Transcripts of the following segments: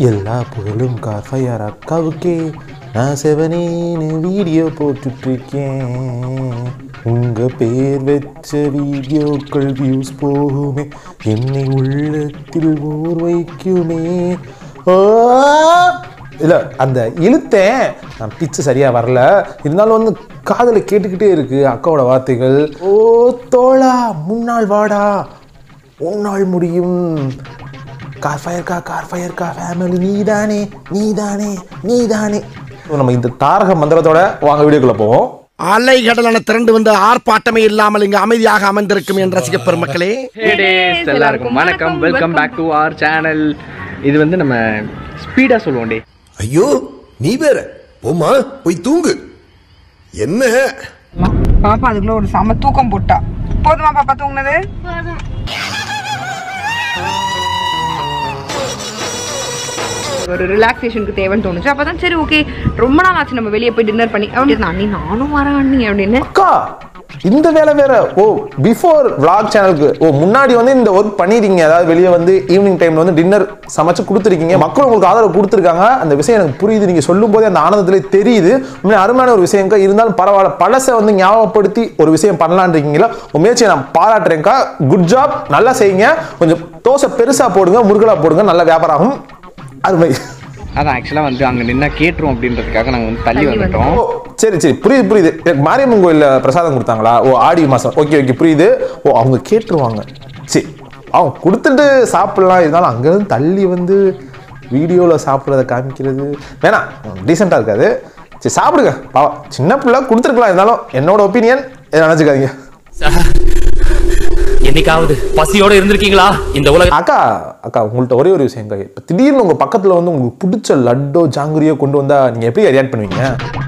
எல்லா புகழும் காஃபையார் அக்காவுக்கே நான் செவனேன்னு வீடியோ போட்டுட்ருக்கேன் உங்க பேர் வச்ச வீடியோக்கள் வியூஸ் போகுமே என்னை உள்ளத்தில் ஊர் வைக்குமே ஓ இல்லை அந்த இழுத்தேன் நான் பிச்சு சரியாக வரல இருந்தாலும் வந்து காதில் கேட்டுக்கிட்டே இருக்கு அக்காவோட வார்த்தைகள் ஓ தோழா முன்னாள் வாடா உன்னால் முடியும் கார் ஃபயர் கா கார் ஃபயர் கா ஃபேமிலி நீதானே நீதானே நீதானே So, நம்ம இந்த தாரக மந்திரத்தோட வாங்க வீடியோக்குள்ள போவோம் அலை கடலான திரண்டு வந்து ஆர்ப்பாட்டமே இல்லாமல் இங்கு அமைதியாக அமர்ந்திருக்கும் என் ரசிக பெருமக்களே Hey days, எல்லாருக்கும் வணக்கம் welcome back to our channel இது வந்து நம்ம ஸ்பீடா சொல்லுவோம் டே ஐயோ நீ வேற போமா போய் தூங்கு என்ன பாப்பா அதுக்குள்ள ஒரு செம தூக்கம் போட்டா போதுமா பாப்பா தூங்குனது ஒரு ரிலாக்ஸேஷனுக்கு தேவைன்னு தோணுச்சு அப்பதான் சரி ஓகே ரொம்ப நாள் ஆச்சு நம்ம வெளியே போய் டின்னர் பண்ணி அப்படின்னு அண்ணி நானும் வரேன் அண்ணி அப்படின்னு அக்கா இந்த வேலை வேற ஓ பிஃபோர் vlog சேனலுக்கு ஓ முன்னாடி வந்து இந்த ஒர்க் பண்ணிருக்கீங்க அதாவது வெளியே வந்து ஈவினிங் டைம்ல வந்து டின்னர் சமைச்சு கொடுத்துருக்கீங்க மக்கள் உங்களுக்கு ஆதரவு கொடுத்துருக்காங்க அந்த விஷயம் எனக்கு புரியுது நீங்க சொல்லும் போதே அந்த ஆனந்தத்திலே தெரியுது உண்மையிலே அருமையான ஒரு விஷயம்க்கா இருந்தாலும் பரவாயில்ல பழசை வந்து ஞாபகப்படுத்தி ஒரு விஷயம் பண்ணலான் இருக்கீங்களா உங்க முயற்சியை நான் பாராட்டுறேன்க்கா குட் ஜாப் நல்லா செய்யுங்க கொஞ்சம் தோசை பெருசா போடுங்க முருகலா போடுங்க நல்ல வியாபாரம் ஆகும் அருமை அதான் ஆக்சுவலாக வந்து அங்கே நின்னா கேட்டுரும் அப்படின்றதுக்காக நாங்கள் வந்து தள்ளி வந்துட்டோம் ஓ சரி சரி புரியுது புரியுது எனக்கு மாரியம்மன் கோயில்ல பிரசாதம் கொடுத்தாங்களா ஓ ஆடி மாசம் ஓகே ஓகே புரியுது ஓ அவங்க கேட்டுருவாங்க சரி அவங்க கொடுத்துட்டு சாப்பிடலாம் இருந்தாலும் அங்கேருந்து தள்ளி வந்து வீடியோவில் சாப்பிட்றத காமிக்கிறது வேணாம் டீசெண்டாக இருக்காது சரி சாப்பிடுங்க பாவா சின்ன பிள்ளை கொடுத்துருக்கலாம் இருந்தாலும் என்னோட ஒப்பீனியன் எதை நினச்சிக்காதீங்க என்னைக்காவது பசியோட இருந்திருக்கீங்களா இந்த உலக அக்கா அக்கா உங்கள்ட்ட ஒரே ஒரு விஷயம் இப்போ திடீர்னு உங்கள் பக்கத்தில் வந்து உங்களுக்கு பிடிச்ச லட்டோ ஜாங்கிரியோ கொண்டு வந்தால் நீங்கள் எப்படி ரியாக்ட் பண்ணுவீங்க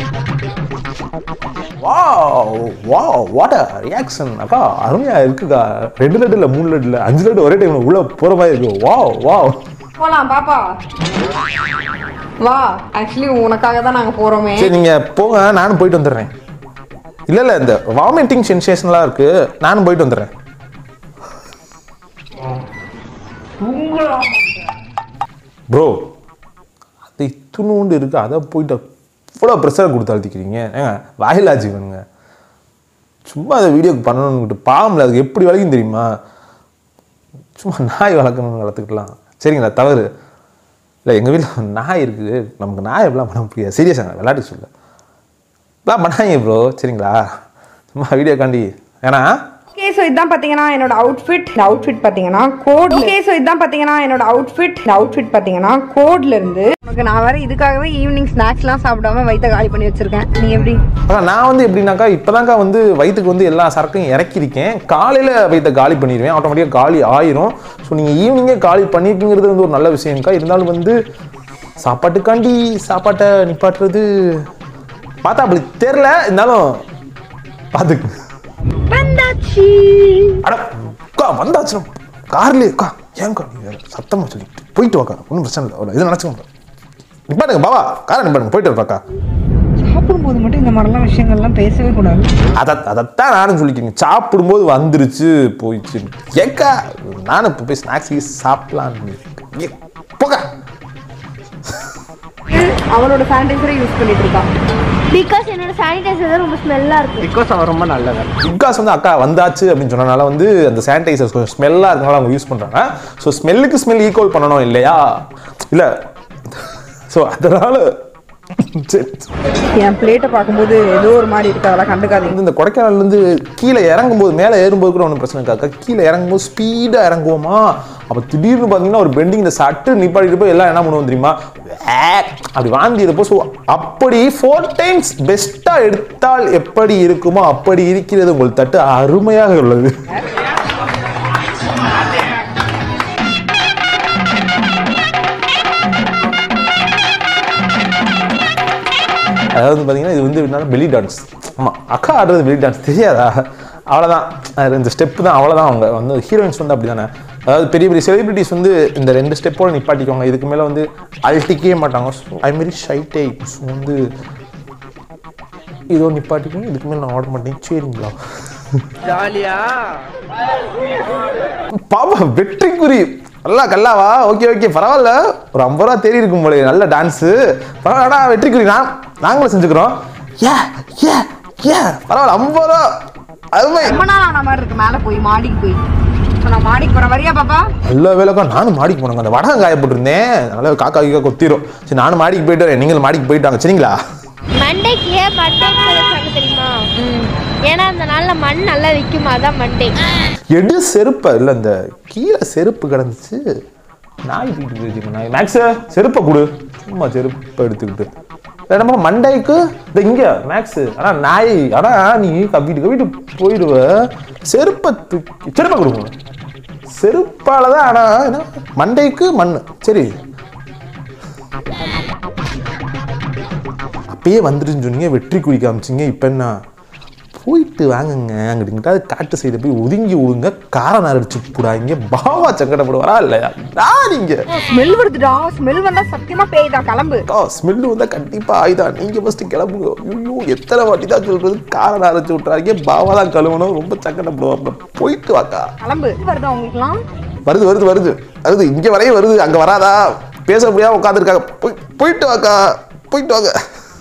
வா வா வாட் ரியாக்ஷன் அக்கா அருமையா இருக்குக்கா ரெண்டு லட்டு இல்லை மூணு லட்டு இல்லை அஞ்சு லட்டு ஒரே டைம் உள்ள போகிற மாதிரி இருக்கு வா வா போலாம் பாப்பா வா ஆக்சுவலி உனக்காக தான் நாங்க போறோமே சரி நீங்கள் போங்க நானும் போயிட்டு வந்துடுறேன் இல்லை இல்லை இந்த வாமிட்டிங் சென்சேஷன்லாம் இருக்கு நானும் போயிட்டு வந்துடுறேன் ப்ரோ அது இத்துணூண்டு இருக்கு அதை போயிட்டு இவ்வளோ ப்ரெஷர் கொடுத்து அழுத்திக்கிறீங்க ஏங்க வாயிலா ஜீவனுங்க சும்மா அதை வீடியோக்கு பண்ணணும்னுட்டு பாவம்ல அதுக்கு எப்படி வளர்க்கும் தெரியுமா சும்மா நாய் வளர்க்கணும்னு வளர்த்துக்கலாம் சரிங்களா தவறு இல்லை எங்கள் வீட்டில் நாய் இருக்குது நமக்கு நாய் எப்படிலாம் பண்ண முடியாது சீரியஸாங்க விளையாட்டு சொல்ல இப்படிலாம் பண்ணாங்க ப்ரோ சரிங்களா சும்மா வீடியோ காண்டி ஏன்னா ஓகே ஸோ இதான் பார்த்தீங்கன்னா என்னோட அவுட்ஃபிட் இந்த அவுட்ஃபிட் பார்த்தீங்கன்னா கோட் ஓகே ஸோ இதான் பார்த்தீங்கன்னா என்னோட அவுட்ஃபிட் இந்த அவுட்ஃபிட் பார்த்தீங்கன்னா கோட்ல இருந்து உனக்கு நான் வேற இதுக்காகவே ஈவினிங் ஸ்நாக்ஸ்லாம் சாப்பிடாம வயித்த காலி பண்ணி வச்சிருக்கேன் நீ எப்படி அதான் நான் வந்து எப்படின்னாக்கா இப்போதான்க்கா வந்து வயிற்றுக்கு வந்து எல்லா சரக்கையும் இறக்கியிருக்கேன் காலையில் வயிற்ற காலி பண்ணிடுவேன் ஆட்டோமேட்டிக்காக காலி ஆயிரும் ஸோ நீங்கள் ஈவினிங்கே காலி பண்ணிருக்கீங்கிறது வந்து ஒரு நல்ல விஷயம்க்கா இருந்தாலும் வந்து சாப்பாட்டுக்காண்டி சாப்பாட்டை நிப்பாட்டுறது பார்த்தா அப்படி தெரில இருந்தாலும் பார்த்துக்கு வந்தாச்சு அட அக்கா வந்தாச்சு கார்லேயே அக்கா ஏன்க்கா நீ வேற சத்தமாக சொல்லிட்டு போயிட்டு வாக்கா ஒன்றும் பிரச்சனை இல்லை அவ்வளோ இதை நினச்சிக்கோங்க நிப்பாட்டுங்க பாவா காரை நிப்பாட்டுங்க போயிட்டு வரப்பாக்கா சாப்பிடும்போது மட்டும் இந்த மாதிரிலாம் விஷயங்கள்லாம் பேசவே கூடாது அதை அதைத்தான் நானும் சொல்லிக்கிறேன் சாப்பிடும்போது வந்துருச்சு போயிடுச்சு ஏக்கா நானும் இப்போ போய் ஸ்நாக்ஸ் சாப்பிடலான்னு ஏ, போக்கா அவனோட சானிடைசரை யூஸ் பண்ணிட்டு இருக்கான் பிகாஸ் என்னோட சானிடைசர் தான் ரொம்ப ஸ்மெல்லா இருக்கு பிகாஸ் அவர் ரொம்ப நல்லது பிகாஸ் வந்து அக்கா வந்தாச்சு அப்படின்னு சொன்னனால வந்து அந்த சானிடைசர்ஸ் கொஞ்சம் ஸ்மெல்லாக இருக்கனால அவங்க யூஸ் பண்ணுறாங்க ஸோ ஸ்மெல்லுக்கு ஸ்மெல் ஈக்குவல் பண்ணணும் இல்லையா இல்லை ஸோ அதனால சரி என் பிளேட்டை பார்க்கும்போது ஏதோ ஒரு மாதிரி இருக்கு அதெல்லாம் கண்டுக்காதீங்க வந்து இந்த கொடைக்கானல்லேருந்து கீழே இறங்கும்போது மேலே ஏறும்போது கூட ஒன்றும் பிரச்சனை இருக்காக்கா கீழே இறங்கும்போது ஸ்பீடாக இறங்குவோமா அப்போ திடீர்னு பார்த்தீங்கன்னா ஒரு பெண்டிங் இந்த சட்டு நிப்பாட்டிட்டு போய் எல்லாம் என்ன பண்ணுவோம் தெரியுமா வேக் அப்படி வாந்தி இருப்போம் ஸோ அப்படி ஃபோர் டைம்ஸ் பெஸ்ட்டாக எடுத்தால் எப்படி இருக்குமோ அப்படி இருக்கிறது உங்கள் தட்டு அருமையாக உள்ளது அதாவது பார்த்தீங்கன்னா இது வந்து என்னன்னா பெலி டான்ஸ் ஆமாம் அக்கா ஆடுறது பெலி டான்ஸ் தெரியாதா அவ்வளோதான் அது இந்த ஸ்டெப்பு தான் அவ்வளோதான் அவங்க வந்து ஹீரோயின்ஸ் வந்து அப்படி தானே அதாவது பெரிய பெரிய செலிபிரிட்டிஸ் வந்து இந்த ரெண்டு ஸ்டெப்போட நிப்பாட்டிக்குவாங்க இதுக்கு மேலே வந்து அழட்டிக்கவே மாட்டாங்க ஐ மாரி ஷை டைப்ஸ் வந்து இதோ நிப்பாட்டிக்கணும் இதுக்கு மேலே நான் ஆட மாட்டேன் சரிங்களா ஜாலியா பாப்பா வெற்றிக்குறி நல்லா கல்லாவா ஓகே ஓகே பரவாயில்ல ஒரு ஐம்பது ரூபா தேடி இருக்கும் போல நல்ல டான்ஸு பரவாயில்லடா வெற்றிக்குறி நான் நாங்களும் செஞ்சுக்கிறோம் ஏ ஏ ஏ பரவாயில்ல ஐம்பது ரூபா அருமை ரொம்ப நாள் ஆன மாதிரி இருக்கு மேல போய் மாடிக்கு போய் இப்போ நான் மாடிக்கு போறேன் வரியா பாப்பா நல்ல வேலைக்கா நானும் மாடிக்கு போனேங்க அந்த வடகம் காய போட்டிருந்தேன் அதனால காக்கா கீக்கா கொத்திரும் சரி நானும் மாடிக்கு போயிட்டு வரேன் நீங்களும் மாடிக்கு போயிட்டு வாங்க சரிங்களா மண்டைக்கு ஏன் மண்டே வச்சாங்க தெரியுமா ஏன்னா அந்த நாள்ல மண் நல்லா விக்குமா அதான் மண்டே எடு செருப்பை இல்லை இந்த கீழே செருப்பு கிடந்துச்சு நாய் தூக்கிட்டு போயிடுச்சு நாய் மேக்ஸு செருப்பை கொடு சும்மா செருப்பை எடுத்துக்கிட்டு நம்ம மண்டைக்கு இந்த இங்க மேக்ஸு ஆனா நாய் ஆனா நீ கவிட்டு கவிட்டு போயிடுவ செருப்பை தூக்கி செருப்பை கொடுங்க செருப்பால தான் ஆனா என்ன மண்டைக்கு மண் சரி அப்பயே வந்துருன்னு சொன்னீங்க வெற்றி குறி காமிச்சிங்க இப்போ என்ன போயிட்டு வாங்குங்க அங்கிட்டு காட்டு சைடு போய் ஒதுங்கி விடுங்க காரம் அடிச்சு போடாங்க பாவா சங்கடப்படுவாரா இல்லையா நான் நீங்க ஸ்மெல் வருதுடா ஸ்மெல் வந்தா சத்தியமா பேய் தான் கிளம்பு ஸ்மெல்லு வந்தா கண்டிப்பா ஆயுதான் நீங்க ஃபர்ஸ்ட் கிளம்புங்க ஐயோ எத்தனை வாட்டி தான் சொல்றது காரம் அரைச்சு விட்டுறாங்க பாவா தான் கழுவணும் ரொம்ப சங்கடப்படுவாங்க போயிட்டு வாக்கா கிளம்பு வருதா உங்களுக்குலாம் வருது வருது வருது வருது இங்க வரைய வருது அங்க வராதா பேச முடியாம உட்காந்துருக்காங்க போய் போயிட்டு வாக்கா போயிட்டு வாங்க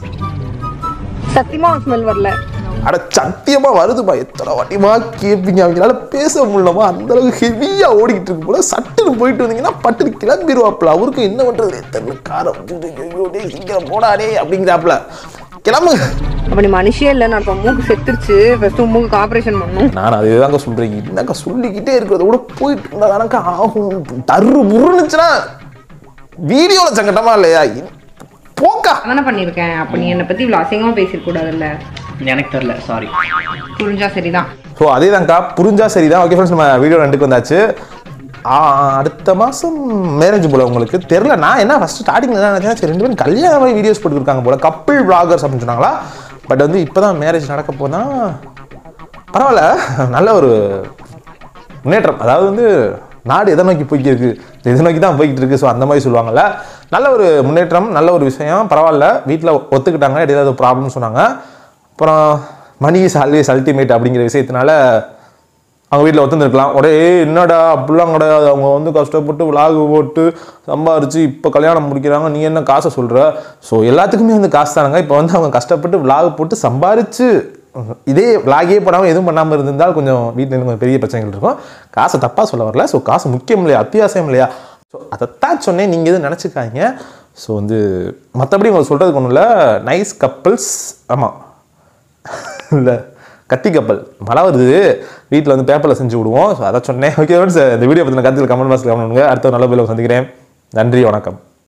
சத்தியமா ஸ்மெல் வரல அட சத்தியமா வருதுமா எத்தனை வாட்டிமா கேட்பீங்க அவங்களால பேச முடியலமா அந்த அளவுக்கு ஹெவியா ஓடிக்கிட்டு இருக்கு போல சட்டுன்னு போயிட்டு வந்தீங்கன்னா பட்டுன்னு கிளம்பிடுவாப்ல அவருக்கு என்ன பண்றது எத்தனை காரம் ஐயோ டேய் சீக்கிரம் போடாடே அப்படிங்கிறாப்ல கிளம்பு அப்ப நீ மனுஷே இல்ல நான் இப்ப மூக்கு செத்துருச்சு ஃபர்ஸ்ட் மூக்கு ஆபரேஷன் பண்ணும் நான் அதே தாங்க சொல்றீங்க என்னக்கா சொல்லிக்கிட்டே இருக்கிறத கூட போயிட்டு இருந்தா தானக்கா ஆகும் தரு புருணுச்சுன்னா வீடியோல சங்கட்டமா இல்லையா போக்கா தானே பண்ணிருக்கேன் அப்ப நீ என்னை பத்தி இவ்வளவு அசிங்கமா பேசிருக்க கூடாதுல்ல எனக்கு தெரியல சாரி புரிஞ்சா சரிதான் ஸோ அதே தான்க்கா புரிஞ்சா சரிதான் ஓகே ஃப்ரெண்ட்ஸ் நம்ம வீடியோ ரெண்டுக்கு வந்தாச்சு ஆ, அடுத்த மாதம் மேரேஜ் போல உங்களுக்கு தெரில நான் என்ன ஃபஸ்ட் ஸ்டார்டிங் என்ன நினச்சேன் சரி ரெண்டு பேரும் கல்யாண மாதிரி வீடியோஸ் போட்டுருக்காங்க போல கப்பிள் vloggers அப்படின்னு சொன்னாங்களா பட் வந்து இப்போ தான் மேரேஜ் நடக்க போனா பரவாயில்ல நல்ல ஒரு முன்னேற்றம் அதாவது வந்து நாடு எதை நோக்கி போய்க்கு இருக்கு இதை நோக்கி தான் போய்கிட்டு இருக்கு ஸோ அந்த மாதிரி சொல்லுவாங்கல்ல நல்ல ஒரு முன்னேற்றம் நல்ல ஒரு விஷயம் பரவாயில்ல வீட்டில் ஒத்துக்கிட்டாங்க இடையில ஏதாவது ப்ராப்ளம் சொன்னாங்க அப்புறம் மணி இஸ் ஆல்வேஸ் அல்டிமேட் அப்படிங்கிற விஷயத்தினால அவங்க வீட்டில் ஒத்துந்துருக்கலாம் ஒரே "ஏய், என்னடா அப்படிலாம் கிடையாது அவங்க வந்து கஷ்டப்பட்டு விலாகு போட்டு சம்பாரிச்சு இப்போ கல்யாணம் முடிக்கிறாங்க நீ என்ன காசை சொல்கிற ஸோ எல்லாத்துக்குமே வந்து காசு தானுங்க இப்போ வந்து அவங்க கஷ்டப்பட்டு விலாகு போட்டு சம்பாரிச்சு இதே விலாகே பண்ணாமல் எதுவும் பண்ணாமல் இருந்திருந்தால் கொஞ்சம் வீட்டில் இருந்து கொஞ்சம் பெரிய பிரச்சனைகள் இருக்கும் காசை தப்பாக சொல்ல வரல ஸோ காசு முக்கியம் இல்லையா அத்தியாவசியம் இல்லையா ஸோ அதைத்தான் சொன்னேன் நீங்கள் எதுவும் நினச்சிக்காங்க ஸோ வந்து மற்றபடி உங்களுக்கு சொல்கிறதுக்கு ஒன்றும் இல்லை நைஸ் கப்பிள்ஸ் ஆமாம் இல்லை கத்தி கப்பல் மழை வருது வீட்டில் வந்து பேப்பரில் செஞ்சு விடுவோம் ஸோ அதை சொன்னேன் ஓகே ஃப்ரெண்ட்ஸ் இந்த வீடியோ பற்றின கருத்தில் கமெண்ட் பாக்ஸில் கமெண்ட் பண்ணுங்க அடுத்த ஒரு நல்ல வீடியோ சந்திக்கிறேன் நன்றி வணக்கம்